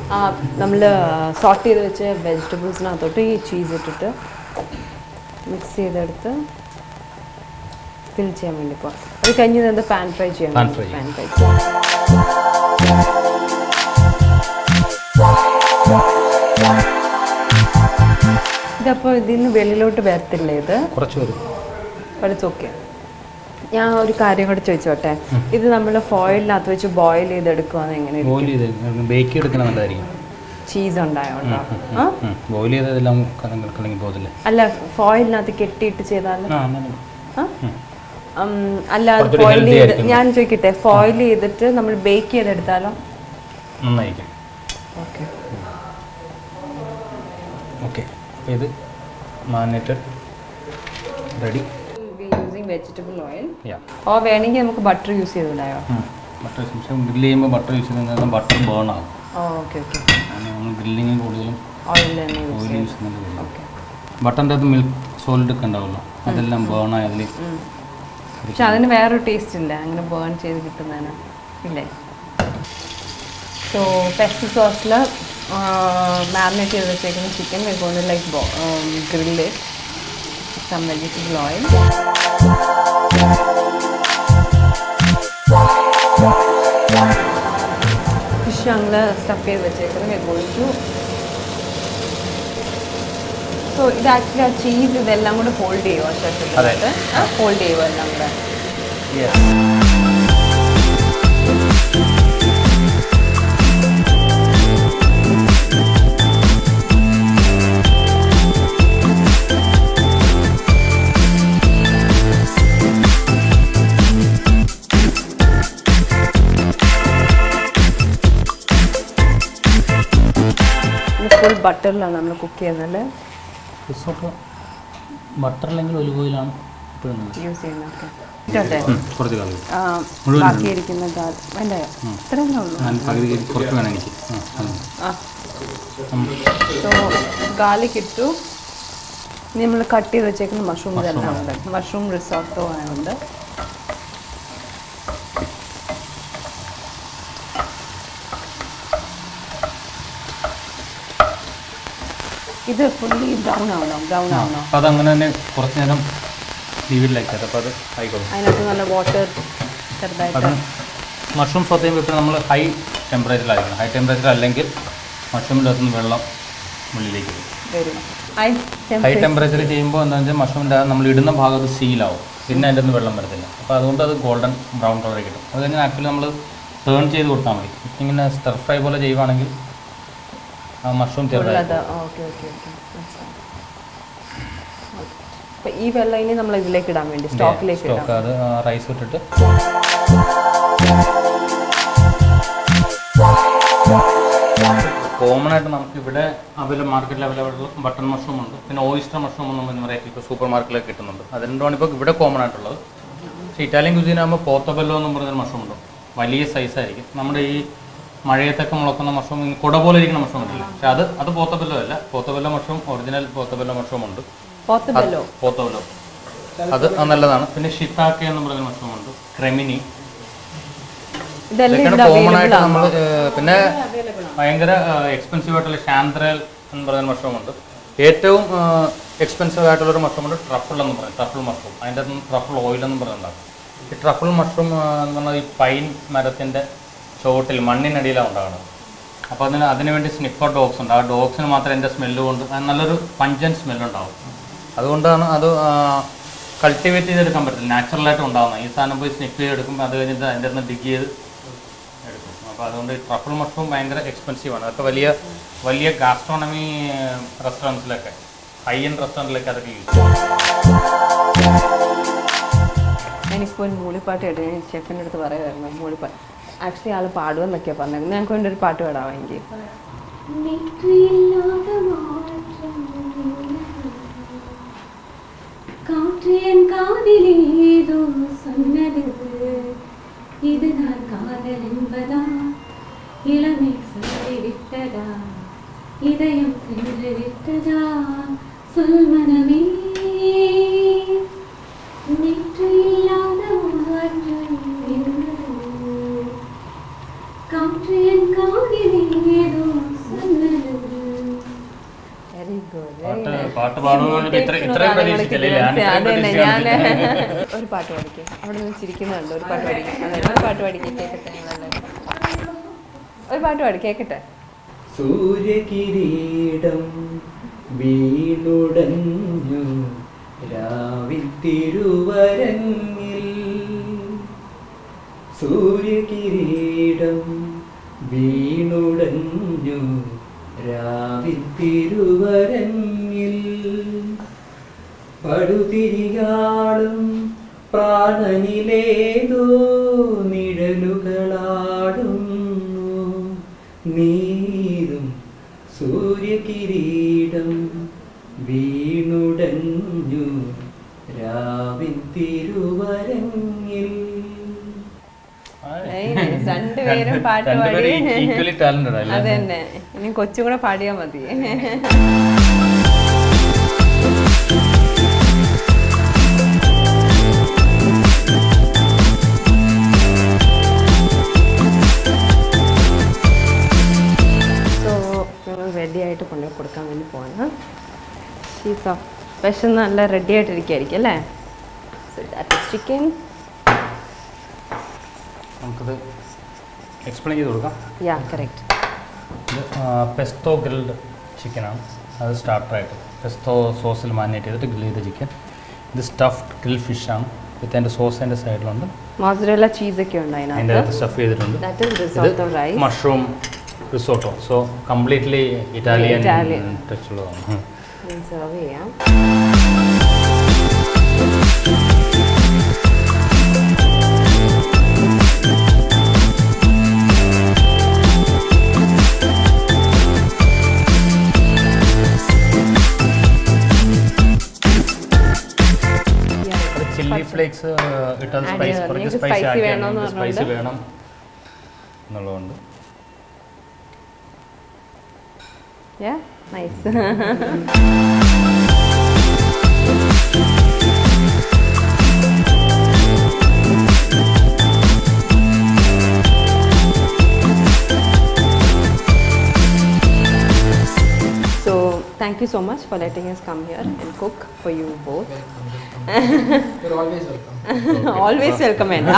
ആ നമ്മൾ സോർട്ട് ചെയ്ത് വെച്ച വെജിറ്റബിൾസിനകത്തോട്ട് ഈ ചീസ് ഇട്ടിട്ട് മിക്സ് ചെയ്തെടുത്ത് ഫിൽ ചെയ്യാൻ വേണ്ടി പോകാം അത് കഴിഞ്ഞ് ഇത് പാൻ ഫ്രൈ ചെയ്യാൻ Pan fry. പാൻ ഫ്രൈ ചെയ്യാം ഇതപ്പോൾ ഇതിൽ നിന്ന് വെളിയിലോട്ട് വരത്തില്ലേ ഇത് കുറച്ച് വരും പഠിച്ച് ഓക്കെ ഞാൻ ഒരു കാര്യം കൂടെ ചോദിച്ചോട്ടെ ഇത് നമ്മൾ ഫോയിലിനകത്ത് വെച്ച് ബോയിൽ ചെയ്തെടുക്കുവാന്ന് എങ്ങനെ ബോയിൽ ചെയ്ത് ബേക്ക് എടുക്കണ നല്ലതായിരിക്കും ചീസ് ഉണ്ടായോണ്ടോ ആ ബോയിൽ ചെയ്തതെല്ലാം കലങ്ങി പോകത്തില്ലേ അല്ല ഫോയിലിനകത്ത് കെട്ടിയിട്ട് ചെയ്താൽ ആ അങ്ങനെ ആ? ഉം, അല്ല അത് കുറച്ചുകൂടി ഫോയിൽ healthy ചെയ്ത് ആയിരിക്കും. ഞാൻ ചോദിക്കട്ടെ ഫോയിൽ ചെയ്തിട്ട് നമ്മൾ ബേക്ക് ചെയ്തെടുത്താലോ നന്നായിരിക്കും ഓക്കെ ഓക്കെ അപ്പോൾ ഇത് marinated ready using vegetable oil yeah ഓ വേണമെങ്കിൽ നമുക്ക് ബട്ടർ യൂസ് ചെയ്തിടായോ ബട്ടർ പക്ഷേ ഗ്രില്ല് ചെയ്യുമ്പോൾ ബട്ടർ യൂസ് ചെയ്യുന്നത് ബട്ടർ ബേൺ ആകും ഓ ഓക്കെ ഓക്കെ അങ്ങനെ നമ്മൾ ഗ്രില്ലിങ് കൂടുതലും ഓയിൽ തന്നെ യൂസ് ഓയിൽ ചെയ്യും യൂസ് ചെയ്യുന്നത് ഓക്കെ ബട്ടറിൻ്റെ അകത്ത് മിൽക്ക് സോൾട്ട് ഒക്കെ ഉണ്ടാവുമല്ലോ അതെല്ലാം ബേൺ ആയി അതിൽ പക്ഷെ അതിന് വേറൊരു ടേസ്റ്റ് ഇല്ല അങ്ങനെ ബേൺ ചെയ്ത് കിട്ടുന്നതിന് ഇല്ലേ സോ പെസ്റ്റ് സോസിൽ മാരിനേറ്റ് ചെയ്ത് വെച്ചേക്കുന്ന ചിക്കൻ വെക്കൊണ്ട് like grill some vegetable oil fish ഞങ്ങൾ സ്റ്റഫ് ചെയ്ത് വെച്ചേക്കുന്നത് വെക്കോളിച്ചു സോ ഇത് ആക്ച്വലി ആ ചീസ് ഇതെല്ലാം കൂടെ ഫോൾഡ് ചെയ്യുമോ അതെ. ഷർട്ടിനകത്ത് ഫോൾഡ് ചെയ്യുമോ എല്ലാം കൂടെ ഫുൾ ബട്ടറിലാണ് നമ്മൾ കുക്ക് ചെയ്യുന്നത് റിസോർട്ട് ബട്ടർ അല്ലെങ്കിൽ ഒലിവ് ഓയിലാണ് ഇപ്പോഴും യൂസ് ചെയ്യുന്നത് ഇട്ടോട്ടെ കുറച്ച് കറി ആ, മുഴുവൻ ബാക്കിയിരിക്കുന്ന ഗാർ വേണ്ട ഇത്രയല്ലേ ഉള്ളൂ ഞാൻ പകുതി കുറച്ച് വേണം എനിക്ക് ആ, ആ. ആ ഉം. സോ ഗാർലിക് ഇട്ടു നമ്മൾ കട്ട് ചെയ്ത് വെച്ചേക്കുന്ന മഷ്റൂം ഇതെല്ലാം ഉണ്ട് മഷ്റൂം റിസോർട്ടോ ആയതുകൊണ്ട് ഇത് ഫുള്ളി ബ്രൗൺ ആവണോ ബ്രൗൺ ആവണോ അപ്പോൾ അതങ്ങനെ തന്നെ കുറച്ച് നേരം ലീവിലാക്കിയത് അപ്പോൾ അത് ആയിക്കോളും അതിനകത്ത് നല്ല വാട്ടർ അത് ചെറുതായിട്ട് മഷ്റൂം സോത്ത് ചെയ്യുമ്പോൾ ഇപ്പോൾ നമ്മൾ ഹൈ ടെമ്പറേച്ചറിലായിരിക്കണം ഹൈ ടെമ്പറേച്ചർ അല്ലെങ്കിൽ മഷ്റൂമിൻ്റെ അകത്തുനിന്ന് വെള്ളം ഉള്ളിലേക്ക് വരും വരും ഹൈ ഹൈ ടെമ്പറേച്ചർ ചെയ്യുമ്പോൾ എന്താണെന്ന് വെച്ചാൽ മഷ്റൂമിൻ്റെ നമ്മൾ ഇടുന്ന ഭാഗത്ത് സീലാവും പിന്നെ അതിൻ്റെ നിന്ന് വെള്ളം വരത്തില്ല അപ്പോൾ അതുകൊണ്ട് അത് ഗോൾഡൻ ബ്രൗൺ കളർ കിട്ടും അത് കഴിഞ്ഞാൽ ആക്ച്വലി നമ്മൾ ടേൺ ചെയ്ത് കൊടുത്താൽ മതി ഇങ്ങനെ സ്റ്റർ ഫ്രൈ പോലെ ചെയ്യുവാണെങ്കിൽ ആ മഷ്റൂം ചെറുതായി ഉള്ളത് ഓക്കെ ഓക്കെ ഓക്കെ അപ്പൊ ഈ വെള്ളം ഇനി നമ്മൾ ഇതിലേക്ക് ഇടാൻ വേണ്ടി സ്റ്റോക്കിലേക്ക് ഇടാം സ്റ്റോക്ക് അത് റൈസ് ഇട്ടിട്ട് കോമൺ ആയിട്ട് നമുക്ക് ഇവിടെ അവൈലബിൾ മാർക്കറ്റിൽ അവൈലബിൾ ബട്ടൺ മഷ്റൂം ഉണ്ട് പിന്നെ ഓയിസ്റ്റർ മഷ്റൂം എന്ന് പറഞ്ഞ വെറൈറ്റി ഇപ്പോൾ സൂപ്പർ മാർക്കറ്റിലൊക്കെ കിട്ടുന്നുണ്ട് അത് രണ്ടുമാണ് ഇപ്പോൾ ഇവിടെ കോമൺ ആയിട്ടുള്ളത് പക്ഷേ ഇറ്റാലിയൻ കുസീൻ ആകുമ്പോൾ പോത്തബെല്ലോ എന്ന് പറഞ്ഞൊരു മഷ്റൂം ഉണ്ട് വലിയ സൈസായിരിക്കും നമ്മുടെ ഈ മഴയത്തൊക്കെ മുളക്കുന്ന മഷ്റൂം ഈ കുട പോലെ ഇരിക്കുന്ന മഷ്റൂം ഉണ്ടല്ലോ പക്ഷെ അത് അത് പോത്തബെല്ലോ അല്ല portobello mushroom original portobello mushroom ഉണ്ട് പോത്തബെല്ലോ പോത്തവലോ അത് നല്ലതാണ് പിന്നെ ഷിത്താക്ക എന്ന് പറയുന്ന മഷ്റൂം ഉണ്ട് ക്രെമിനി ഇതെല്ലാം ഇതൊക്കെയാണ് ഇവിടെ കോമൺ അവൈലബിൾ ആയിട്ട് ആണ് നമ്മൾ പിന്നെ ഭയങ്കര എക്സ്പെൻസീവ് ആയിട്ടുള്ള ഷാന്ത്രൽ എന്ന് പറയുന്ന മഷ്റൂം ഉണ്ട് ഏറ്റവും എക്സ്പെൻസീവ് ആയിട്ടുള്ള ഒരു മഷ്റൂം ഉണ്ട് ട്രഫിൾ എന്ന് പറയും ട്രഫിൾ മഷ്റൂം അതിൻ്റെ അകത്ത് ട്രഫിൾ ഓയിൽ എന്ന് പറയുന്നുണ്ടാകും ഈ ട്രഫിൾ മഷ്റൂം എന്ന് പറഞ്ഞാൽ ഈ പൈൻ മരത്തിൻ്റെ ചോട്ടിൽ മണ്ണിനടിയിലാണ് ഉണ്ടാകുന്നത് അപ്പോൾ അതിന് അതിന് വേണ്ടി സ്നിഫർ ഡോഗ്സ് ഉണ്ട് ആ ഡോഗ്സിന് മാത്രം എൻ്റെ സ്മെല്ല് കൊണ്ട് അത് നല്ലൊരു പഞ്ചൻ സ്മെല്ലുണ്ടാവും അതുകൊണ്ടാണ് അത് കൾട്ടിവേറ്റ് ചെയ്തെടുക്കാൻ പറ്റില്ല നാച്ചുറലായിട്ട് ഉണ്ടാകുന്നത് ഈ സാധനം പോയി സ്നിഫ് ചെയ്തെടുക്കുമ്പോൾ അത് കഴിഞ്ഞിട്ട് അതിൻ്റെ നിന്ന് ഡിഗ് ചെയ്ത് എടുക്കും അപ്പോൾ അതുകൊണ്ട് ഈ ട്രഫിൾ മഷ്റൂം ഭയങ്കര എക്സ്പെൻസീവ് ആണ് അതൊക്കെ വലിയ വലിയ ഗാസ്ട്രോണമി റെസ്റ്റോറൻറ്റ്സിലൊക്കെ ഹൈ എൻഡ് റെസ്റ്റോറൻറ്റിലൊക്കെ അതൊക്കെ യൂസ് ചെയ്യും എനിക്കിപ്പോൾ ഒരു മൂളിപ്പാട്ട് കേട്ട് ഞാൻ ഷെഫിൻ്റെ അടുത്ത് പറയുമായിരുന്നു മൂളിപ്പാട്ട് ആക്ച്വലി ആൾ പാടുമെന്നൊക്കെയാണ് പറഞ്ഞത് ഞങ്ങൾക്ക് വേണ്ടി ഒരു പാട്ട് പാടാമെങ്കിൽ வெற்றியில்லாத மாற்றம் காற்று என் காதில் ஏதோ சொன்னது இதுதான் காதல் என்பதா இளமை சொல்லி விட்டதா இதயம் சென்று விட்டதா சொல் மனமே நேற்று இல்லாத மாற்றம் இருந்தது காற்று என் காதில் ஏதோ പാട്ട് പാട്ട് പാടുമ്പോൾ ഇത്ര ഇത്രയും പ്രതീക്ഷിച്ചില്ല ഞാൻ ഇത്രയും അതെ തന്നെ ഞാൻ പ്രതീക്ഷിച്ചാണ് ഒരു പാട്ട് പാടിക്കേ അവിടെ നിന്ന് ചിരിക്കുന്നുണ്ട് ഒരു പാട്ട് പാടിക്കേ അതെ ഒരു പാട്ട് പാടിക്കേ കേക്കട്ടെ നിങ്ങളെല്ലാവരും. ഒരു പാട്ട് പാടി കേക്കട്ടെ സൂര്യകിരീടം വീണുടഞ്ഞു രാവിൽ തിരുവരങ്ങിൽ സൂര്യകിരീടം വീണുടഞ്ഞു രാവിൽ തിരുവരങ്ങിൽ പടുതിരിയാളും പ്രാണനിലേതോ നിഴലുകളാടുന്നു നീരും സൂര്യകിരീടം വീണുടഞ്ഞു രാവിൻ തിരുവരങ്ങിൽ Very nice. രണ്ടുപേരും പാട്ട് രണ്ടുപേരും പാടി ഈക്വലി ടാലന്റഡ് അല്ലേ അത് തന്നെ ഇനി കൊച്ചും കൂടെ പാടിയാ മതി സോ റെഡി ആയിട്ട് കൊണ്ടുപോയി കൊടുക്കാൻ വേണ്ടി പോവാണ് ഷീസ് സ്പെഷ്യൽ നല്ല റെഡി ആയിട്ടിരിക്കുകയായിരിക്കും അല്ലേ സോ ദാറ്റ് ചിക്കൻ നമുക്കത് എക്സ്പ്ലെയിൻ ചെയ്ത് കൊടുക്കാം യാ കറക്റ്റ് ഇത് പെസ്തോ ഗ്രിൽഡ് ചിക്കനാണ് അത് സ്റ്റാർട്ടറായിട്ട് പെസ്തോ സോസിൽ മാരിനേറ്റ് ചെയ്തിട്ട് ഗ്രിൽ ചെയ്ത ചിക്കൻ ഇത് സ്റ്റഫ്ഡ് ഗ്രിൽ ഫിഷാണ് വിത്ത് അതിൻ്റെ സോസ് അതിൻ്റെ സൈഡിലുണ്ട് മോസറല്ല ചീസൊക്കെ ഉണ്ട് അതിൻ്റെ അതിനകത്ത് അകത്ത് സ്റ്റഫ് ചെയ്തിട്ടുണ്ട് That is risotto rice. Mushroom risotto so completely Italian Italian. Touch ഉള്ളതാണ് സെർവ് ചെയ്യാം അത് ചില്ലി ഫ്ലേക്സ് ഇട്ടത് Add സ്പൈസ് ചെയ്തത്. കുറച്ച് നിങ്ങൾക്ക് സ്പൈസ് spicy വേണമെന്ന് ആക്കി സ്പൈസി പറഞ്ഞുകൊണ്ട്. വേണം എന്നുള്ളതുകൊണ്ട് yeah nice So thank you so much for letting us come here and cook for you both. Always welcome വേണ്ട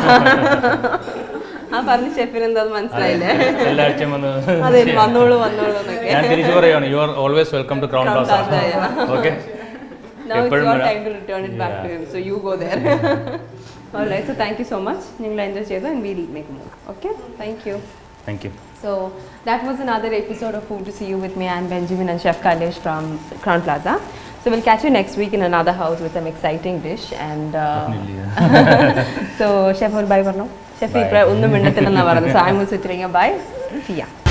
ആ പറഞ്ഞ ഷെഫിന് എന്താ മനസ്സിലായില്ലേ എല്ലാ ആഴ്ചയും വന്ന് അതെ വന്നോളൂ വന്നോളൂ എന്നൊക്കെ ഞാൻ തിരിച്ചു പറയുകയാണ് you are always welcome to crown Crown plaza Plaza, yeah. Okay Now it's എപ്പോഴും your വരാം. time to return it back to him. So you go there. Alright, so thank you so much. നിങ്ങൾ enjoy ചെയ്തു and we'll make a move. Okay? Thank you. Thank you So that was another episode of Food to See You with me and Benjamin and Chef Kailesh from Crown Plaza. So we'll catch you next week in another house with some exciting dish and uh, so Chef ഒരു bye പറഞ്ഞു chef Bye. ഇപ്പോൾ ഒന്നും മിണ്ടത്തില്ലെന്നാണ് പറഞ്ഞത് so I am also bye Siya